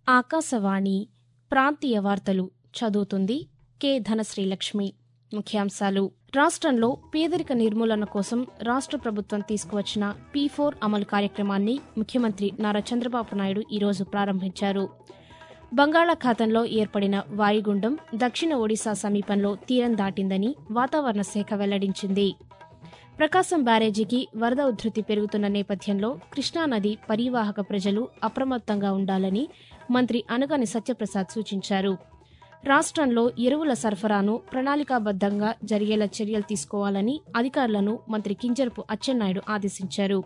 ఆకాశవాణి ప్రాంతీయ వార్తలు చదువుతుంది కె ధనశ్రీలక్ష్మి ముఖ్యాంశాలు రాష్ట్రంలో పేదరిక నిర్మూలన కోసం రాష్ట్ర ప్రభుత్వం తీసుకువచ్చిన పీ ఫోర్ అమలు కార్యక్రమాన్ని ముఖ్యమంత్రి నారా చంద్రబాబు నాయుడు ఈరోజు ప్రారంభించారు బంగాళాఖాతంలో ఏర్పడిన వాయుగుండం దక్షిణ ఒడిశా సమీపంలో తీరం దాటిందని వాతావరణ శాఖ వెల్లడించింది ప్రకాశం బ్యారేజీకి వరద ఉధృతి పెరుగుతున్న నేపథ్యంలో కృష్ణానది పరీవాహక ప్రజలు అప్రమత్తంగా ఉండాలని మంత్రి అనగాని సత్యప్రసాద్ సూచించారు రాష్ట్రంలో ఎరువుల సరఫరాను ప్రణాళికాబద్దంగా జరిగేలా చర్యలు తీసుకోవాలని అధికారులను మంత్రి కింజరపు అచ్చెన్నాయుడు ఆదేశించారు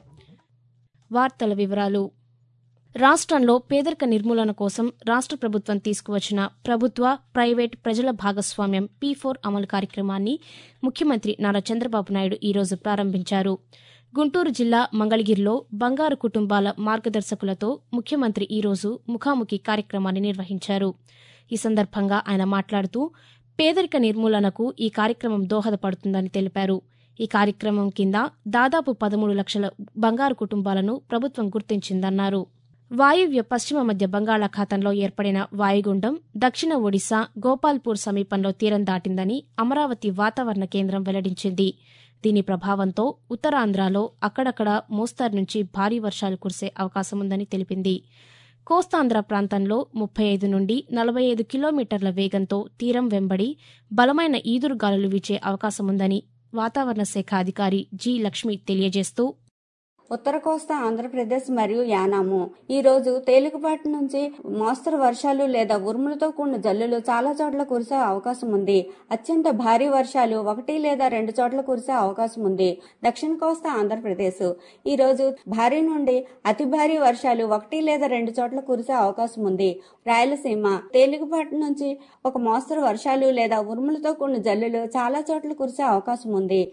వార్తల వివరాలు రాష్ట్రంలో పేదరిక నిర్మూలన కోసం రాష్ట్ర ప్రభుత్వం తీసుకువచ్చిన ప్రభుత్వ ప్రైవేట్ ప్రజల భాగస్వామ్యం పీ ఫోర్ అమలు కార్యక్రమాన్ని ముఖ్యమంత్రి నారా చంద్రబాబు నాయుడు ఈరోజు ప్రారంభించారు గుంటూరు జిల్లా మంగళగిరిలో బంగారు కుటుంబాల మార్గదర్శకులతో ముఖ్యమంత్రి ఈరోజు ముఖాముఖి కార్యక్రమాన్ని నిర్వహించారు ఈ సందర్భంగా ఆయన మాట్లాడుతూ పేదరిక నిర్మూలనకు ఈ కార్యక్రమం దోహదపడుతుందని తెలిపారు ఈ కార్యక్రమం కింద దాదాపు పదమూడు లక్షల బంగారు కుటుంబాలను ప్రభుత్వం గుర్తించిందన్నారు వాయువ్య పశ్చిమ మధ్య బంగాళాఖాతంలో ఏర్పడిన వాయుగుండం దక్షిణ ఒడిశా గోపాల్పూర్ సమీపంలో తీరం దాటిందని అమరావతి వాతావరణ కేంద్రం వెల్లడించింది దీని ప్రభావంతో ఉత్తరాంధ్రలో అక్కడక్కడ మోస్తారు నుంచి భారీ వర్షాలు కురిసే అవకాశముందని తెలిపింది కోస్తాంధ్ర ప్రాంతంలో ముప్పై ఐదు నుండి నలభై ఐదు కిలోమీటర్ల వేగంతో తీరం వెంబడి బలమైన ఈదురుగాలులు వీచే అవకాశముందని వాతావరణ శాఖ అధికారి జి లక్ష్మి తెలియజేస్తూ ఉత్తర కోస్తా ఆంధ్రప్రదేశ్ మరియు యానాము ఈ రోజు తేలికపాటి నుంచి మోస్తరు వర్షాలు లేదా ఉరుములతో కూడిన జల్లులు చాలా చోట్ల కురిసే అవకాశం ఉంది అత్యంత భారీ వర్షాలు ఒకటి లేదా రెండు చోట్ల కురిసే అవకాశం ఉంది దక్షిణ కోస్తా ఆంధ్రప్రదేశ్ ఈ రోజు భారీ నుండి అతి భారీ వర్షాలు ఒకటి లేదా రెండు చోట్ల కురిసే అవకాశం ఉంది రాయలసీమ తేలికపాటి నుంచి ఒక మోస్తరు వర్షాలు లేదా ఉరుములతో కూడిన జల్లులు చాలా చోట్ల కురిసే అవకాశం ఉంది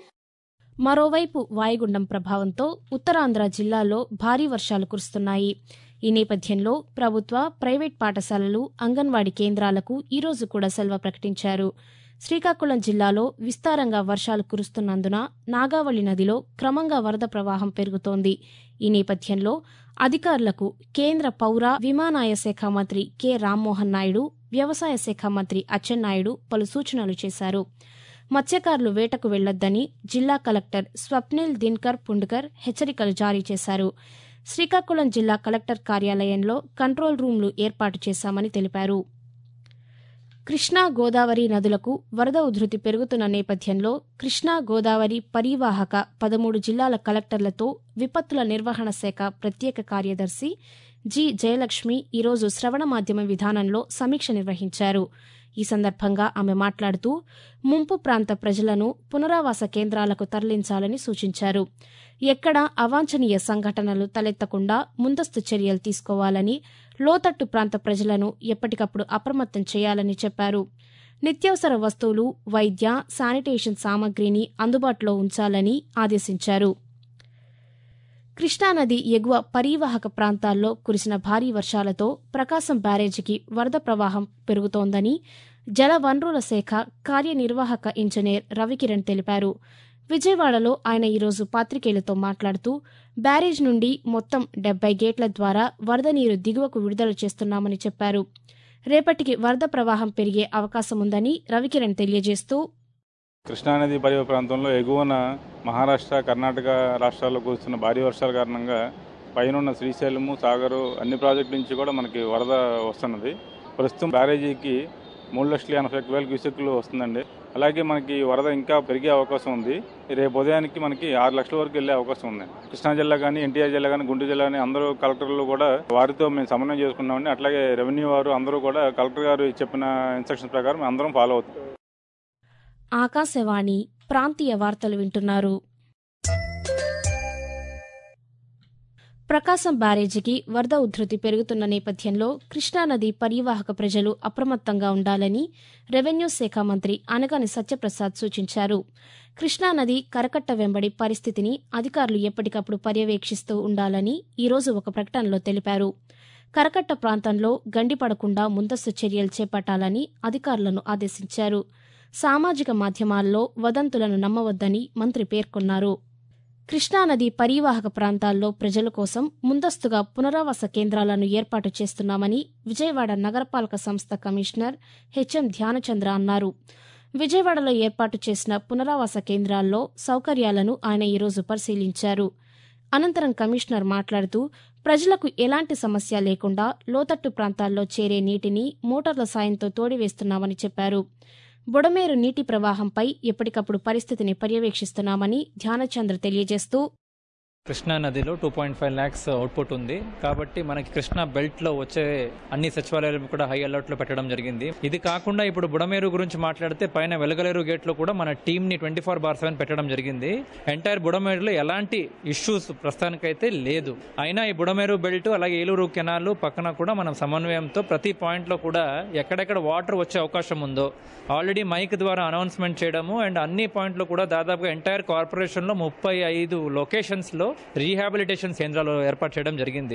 మరోవైపు వాయుగుండం ప్రభావంతో ఉత్తరాంధ్ర జిల్లాల్లో భారీ వర్షాలు కురుస్తున్నాయి ఈ నేపథ్యంలో ప్రభుత్వ ప్రైవేట్ పాఠశాలలు అంగన్వాడీ కేంద్రాలకు ఈరోజు కూడా సెలవు ప్రకటించారు శ్రీకాకుళం జిల్లాలో విస్తారంగా వర్షాలు కురుస్తున్నందున నాగావళి నదిలో క్రమంగా వరద ప్రవాహం పెరుగుతోంది ఈ నేపథ్యంలో అధికారులకు కేంద్ర పౌర విమానాయ శాఖ మంత్రి కె రామ్మోహన్ నాయుడు వ్యవసాయ శాఖ మంత్రి అచ్చెన్నాయుడు పలు సూచనలు చేశారు మత్స్యకారులు వేటకు వెళ్లొద్దని జిల్లా కలెక్టర్ స్వప్నిల్ దిన్కర్ పుండ్కర్ హెచ్చరికలు జారీ చేశారు శ్రీకాకుళం జిల్లా కలెక్టర్ కార్యాలయంలో కంట్రోల్ రూంలు ఏర్పాటు చేశామని తెలిపారు కృష్ణా గోదావరి నదులకు వరద ఉధృతి పెరుగుతున్న నేపథ్యంలో కృష్ణా గోదావరి పరీవాహక పదమూడు జిల్లాల కలెక్టర్లతో విపత్తుల నిర్వహణ శాఖ ప్రత్యేక కార్యదర్శి జి జయలక్ష్మి ఈరోజు శ్రవణ మాధ్యమ విధానంలో సమీక్ష నిర్వహించారు ఈ సందర్భంగా ఆమె మాట్లాడుతూ ముంపు ప్రాంత ప్రజలను పునరావాస కేంద్రాలకు తరలించాలని సూచించారు ఎక్కడా అవాంఛనీయ సంఘటనలు తలెత్తకుండా ముందస్తు చర్యలు తీసుకోవాలని లోతట్టు ప్రాంత ప్రజలను ఎప్పటికప్పుడు అప్రమత్తం చేయాలని చెప్పారు నిత్యావసర వస్తువులు వైద్య శానిటేషన్ సామగ్రిని అందుబాటులో ఉంచాలని ఆదేశించారు కృష్ణానది ఎగువ పరీవాహక ప్రాంతాల్లో కురిసిన భారీ వర్షాలతో ప్రకాశం బ్యారేజీకి వరద ప్రవాహం పెరుగుతోందని జల వనరుల శాఖ కార్యనిర్వాహక ఇంజనీర్ రవికిరణ్ తెలిపారు విజయవాడలో ఆయన ఈరోజు పాత్రికేయులతో మాట్లాడుతూ బ్యారేజ్ నుండి మొత్తం డెబ్బై గేట్ల ద్వారా వరద నీరు దిగువకు విడుదల చేస్తున్నామని చెప్పారు రేపటికి వరద ప్రవాహం పెరిగే అవకాశముందని రవికిరణ్ తెలియజేస్తూ కృష్ణానది పరివ ప్రాంతంలో ఎగువన మహారాష్ట్ర కర్ణాటక రాష్ట్రాల్లో కురుస్తున్న భారీ వర్షాల కారణంగా పైన శ్రీశైలము సాగరు అన్ని ప్రాజెక్టుల నుంచి కూడా మనకి వరద వస్తున్నది ప్రస్తుతం బ్యారేజీకి మూడు లక్షల ఎనభై ఒక్క వేల క్యూసెక్లు వస్తుందండి అలాగే మనకి వరద ఇంకా పెరిగే అవకాశం ఉంది రేపు ఉదయానికి మనకి ఆరు లక్షల వరకు వెళ్ళే అవకాశం ఉంది కృష్ణా జిల్లా కానీ ఎన్టీఆర్ జిల్లా కానీ గుంటూరు జిల్లా కానీ అందరూ కలెక్టర్లు కూడా వారితో మేము సమన్వయం చేసుకున్నామండి అట్లాగే రెవెన్యూ వారు అందరూ కూడా కలెక్టర్ గారు చెప్పిన ఇన్స్ట్రక్షన్స్ ప్రకారం అందరం ఫాలో అవుతాం ఆకాశవాణి ప్రాంతీయ వార్తలు వింటున్నారు ప్రకాశం బ్యారేజీకి వరద ఉధృతి పెరుగుతున్న నేపథ్యంలో కృష్ణానది పరీవాహక ప్రజలు అప్రమత్తంగా ఉండాలని రెవెన్యూ శాఖ మంత్రి అనగాని సత్యప్రసాద్ సూచించారు కృష్ణానది కరకట్ట వెంబడి పరిస్థితిని అధికారులు ఎప్పటికప్పుడు పర్యవేక్షిస్తూ ఉండాలని ఈరోజు ఒక ప్రకటనలో తెలిపారు కరకట్ట ప్రాంతంలో గండిపడకుండా ముందస్తు చర్యలు చేపట్టాలని అధికారులను ఆదేశించారు సామాజిక మాధ్యమాల్లో వదంతులను నమ్మవద్దని మంత్రి పేర్కొన్నారు కృష్ణానది పరివాహక ప్రాంతాల్లో ప్రజల కోసం ముందస్తుగా పునరావాస కేంద్రాలను ఏర్పాటు చేస్తున్నామని విజయవాడ నగరపాలక సంస్థ కమిషనర్ హెచ్ఎం ధ్యానచంద్ర అన్నారు విజయవాడలో ఏర్పాటు చేసిన పునరావాస కేంద్రాల్లో సౌకర్యాలను ఆయన ఈరోజు పరిశీలించారు అనంతరం కమిషనర్ మాట్లాడుతూ ప్రజలకు ఎలాంటి సమస్య లేకుండా లోతట్టు ప్రాంతాల్లో చేరే నీటిని మోటార్ల సాయంతో తోడివేస్తున్నామని చెప్పారు బుడమేరు నీటి ప్రవాహంపై ఎప్పటికప్పుడు పరిస్థితిని పర్యవేక్షిస్తున్నామని ధ్యానచంద్ర తెలియజేస్తూ కృష్ణా నదిలో two point five lakhs output ఉంది కాబట్టి మనకి కృష్ణా బెల్ట్ లో వచ్చే అన్ని సచివాలయాలు కూడా హై అలర్ట్ లో పెట్టడం జరిగింది ఇది కాకుండా ఇప్పుడు బుడమేరు గురించి మాట్లాడితే పైన వెలగలేరు గేట్ లో కూడా మన టీం ని ట్వంటీ ఫోర్ బార్ సెవెన్ పెట్టడం జరిగింది ఎంటైర్ బుడమేరులో ఎలాంటి ఇష్యూస్ ప్రస్తుతానికైతే లేదు అయినా ఈ బుడమేరు బెల్ట్ అలాగే ఏలూరు కెనాల్ పక్కన కూడా మనం సమన్వయంతో ప్రతి పాయింట్ లో కూడా ఎక్కడెక్కడ వాటర్ వచ్చే అవకాశం ఉందో ఆల్రెడీ మైక్ ద్వారా అనౌన్స్మెంట్ చేయడము అండ్ అన్ని పాయింట్లు కూడా దాదాపుగా ఎంటైర్ కార్పొరేషన్ లో ముప్పై ఐదు లొకేషన్స్ లో రీహాబిలిటేషన్ కేంద్రాలు ఏర్పాటు చేయడం జరిగింది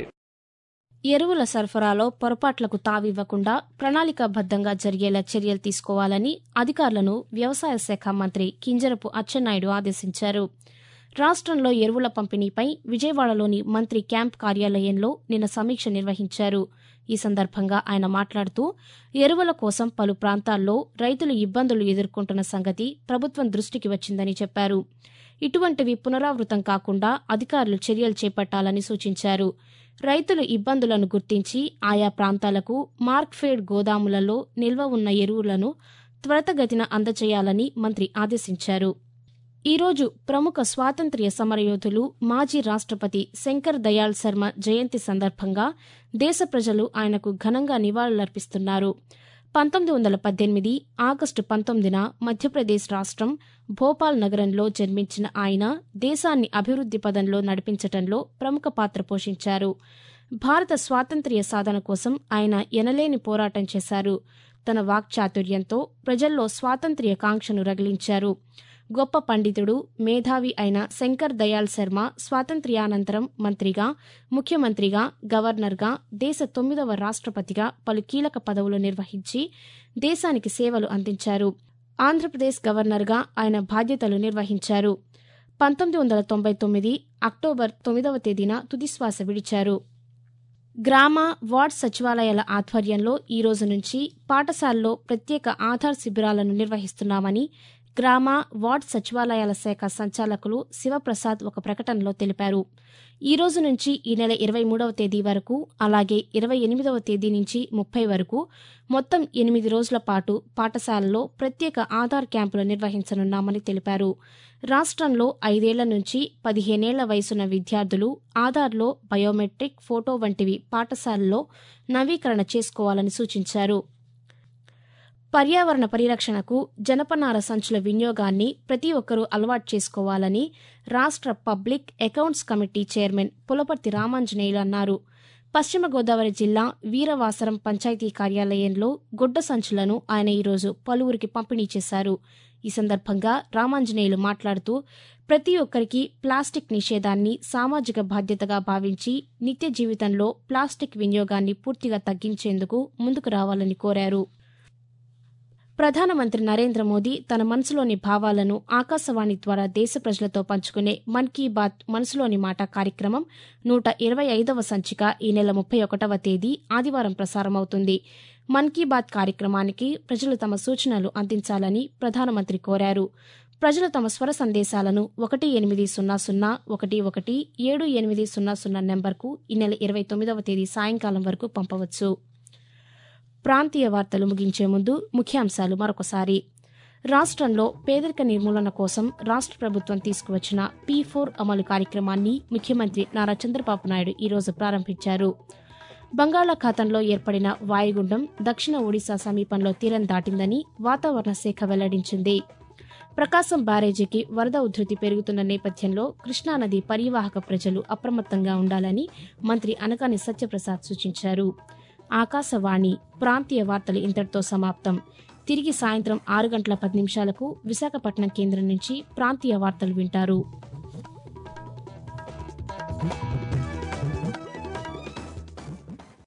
ఎరువుల సరఫరాలో పొరపాట్లకు తావివ్వకుండా ప్రణాళికాబద్దంగా జరిగేలా చర్యలు తీసుకోవాలని అధికారులను వ్యవసాయ శాఖ మంత్రి కింజరపు అచ్చెన్నాయుడు ఆదేశించారు రాష్ట్రంలో ఎరువుల పంపిణీపై విజయవాడలోని మంత్రి క్యాంప్ కార్యాలయంలో నిన్న సమీక్ష నిర్వహించారు ఈ సందర్భంగా ఆయన మాట్లాడుతూ ఎరువుల కోసం పలు ప్రాంతాల్లో రైతులు ఇబ్బందులు ఎదుర్కొంటున్న సంగతి ప్రభుత్వం దృష్టికి వచ్చిందని చెప్పారు ఇటువంటివి పునరావృతం కాకుండా అధికారులు చర్యలు చేపట్టాలని సూచించారు రైతులు ఇబ్బందులను గుర్తించి ఆయా ప్రాంతాలకు మార్క్ఫెడ్ గోదాములలో నిల్వ ఉన్న ఎరువులను త్వరితగతిన అందజేయాలని మంత్రి ఆదేశించారు ఈరోజు ప్రముఖ స్వాతంత్ర్య సమరయోధులు మాజీ రాష్ట్రపతి శంకర్ దయాళ్ శర్మ జయంతి సందర్భంగా దేశ ప్రజలు ఆయనకు ఘనంగా నివాళులర్పిస్తున్నారు పంతొమ్మిది వందల పద్దెనిమిది ఆగస్టు పంతొమ్మిదిన మధ్యప్రదేశ్ రాష్ట్రం భోపాల్ నగరంలో జన్మించిన ఆయన దేశాన్ని అభివృద్ది పదంలో నడిపించటంలో ప్రముఖ పాత్ర పోషించారు భారత స్వాతంత్ర్య సాధన కోసం ఆయన ఎనలేని పోరాటం చేశారు తన వాక్చాతుర్యంతో ప్రజల్లో స్వాతంత్ర్య కాంక్షను రగిలించారు గొప్ప పండితుడు మేధావి అయిన శంకర్ దయాళ్ శర్మ స్వాతంత్ర్యానంతరం మంత్రిగా ముఖ్యమంత్రిగా గవర్నర్గా దేశ తొమ్మిదవ రాష్ట్రపతిగా పలు కీలక పదవులు నిర్వహించి దేశానికి సేవలు అందించారు ఆంధ్రప్రదేశ్ గవర్నర్గా ఆయన బాధ్యతలు నిర్వహించారు పంతొమ్మిది వందల తొంభై తొమ్మిది అక్టోబర్ తొమ్మిదవ తేదీన తుదిశ్వాస విడిచారు గ్రామ వార్డ్ సచివాలయాల ఆధ్వర్యంలో ఈ రోజు నుంచి పాఠశాలలో ప్రత్యేక ఆధార్ శిబిరాలను నిర్వహిస్తున్నామని గ్రామ వార్డ్ సచివాలయాల శాఖ సంచాలకులు శివప్రసాద్ ఒక ప్రకటనలో తెలిపారు ఈ రోజు నుంచి ఈ నెల ఇరవై మూడవ తేదీ వరకు అలాగే ఇరవై ఎనిమిదవ తేదీ నుంచి ముప్పై వరకు మొత్తం ఎనిమిది రోజుల పాటు పాఠశాలలో ప్రత్యేక ఆధార్ క్యాంపులు నిర్వహించనున్నామని తెలిపారు రాష్ట్రంలో ఐదేళ్ల నుంచి పదిహేనేళ్ల వయసున్న విద్యార్థులు ఆధార్లో బయోమెట్రిక్ ఫోటో వంటివి పాఠశాలలో నవీకరణ చేసుకోవాలని సూచించారు పర్యావరణ పరిరక్షణకు జనపనార సంచుల వినియోగాన్ని ప్రతి ఒక్కరూ అలవాటు చేసుకోవాలని రాష్ట్ర public accounts committee chairman Pulaparthi Ramanjaneyulu అన్నారు పశ్చిమ గోదావరి జిల్లా వీరవాసరం పంచాయతీ కార్యాలయంలో గుడ్డ సంచులను ఆయన ఈరోజు పలువురికి పంపిణీ చేశారు ఈ సందర్భంగా రామాంజనేయులు మాట్లాడుతూ ప్రతి ఒక్కరికి ప్లాస్టిక్ నిషేధాన్ని సామాజిక బాధ్యతగా భావించి నిత్య జీవితంలో ప్లాస్టిక్ వినియోగాన్ని పూర్తిగా తగ్గించేందుకు ముందుకు రావాలని కోరారు ప్రధానమంత్రి నరేంద్ర మోదీ తన మనసులోని భావాలను ఆకాశవాణి ద్వారా దేశ ప్రజలతో పంచుకునే మన్ కీ బాత్ మనసులోని మాట కార్యక్రమం నూట ఇరవై ఐదవ సంచిక ఈ నెల ముప్పై ఒకటవ తేదీ ఆదివారం ప్రసారమవుతుంది మన్ కీ బాత్ కార్యక్రమానికి ప్రజలు తమ సూచనలు అందించాలని ప్రధానమంత్రి కోరారు ప్రజలు తమ స్వర సందేశాలను ఒకటి ఎనిమిది సున్నా సున్నా ఒకటి ఒకటి ఏడు ఎనిమిది సున్నా సున్నా నెంబర్కు ఈ నెల ఇరవై తొమ్మిదవ తేదీ సాయంకాలం వరకు పంపవచ్చు ప్రాంతీయ వార్తలు ముగించే ముందు ముఖ్యాంశాలు మరొకసారి రాష్ట్రంలో పేదరిక నిర్మూలన కోసం రాష్ట్ర ప్రభుత్వం తీసుకువచ్చిన పీ ఫోర్ అమలు కార్యక్రమాన్ని ముఖ్యమంత్రి నారా చంద్రబాబు నాయుడు ఈరోజు ప్రారంభించారు బంగాళాఖాతంలో ఏర్పడిన వాయుగుండం దక్షిణ ఒడిశా సమీపంలో తీరం దాటిందని వాతావరణ శాఖ వెల్లడించింది ప్రకాశం బ్యారేజీకి వరద ఉధృతి పెరుగుతున్న నేపథ్యంలో కృష్ణానది పరివాహక ప్రజలు అప్రమత్తంగా ఉండాలని మంత్రి అనకాని సత్యప్రసాద్ సూచించారు ఆకాశవాణి ప్రాంతీయ వార్తలు ఇంతటితో సమాప్తం తిరిగి సాయంత్రం ఆరు గంటల పది నిమిషాలకు విశాఖపట్నం కేంద్రం నుంచి ప్రాంతీయ వార్తలు వింటారు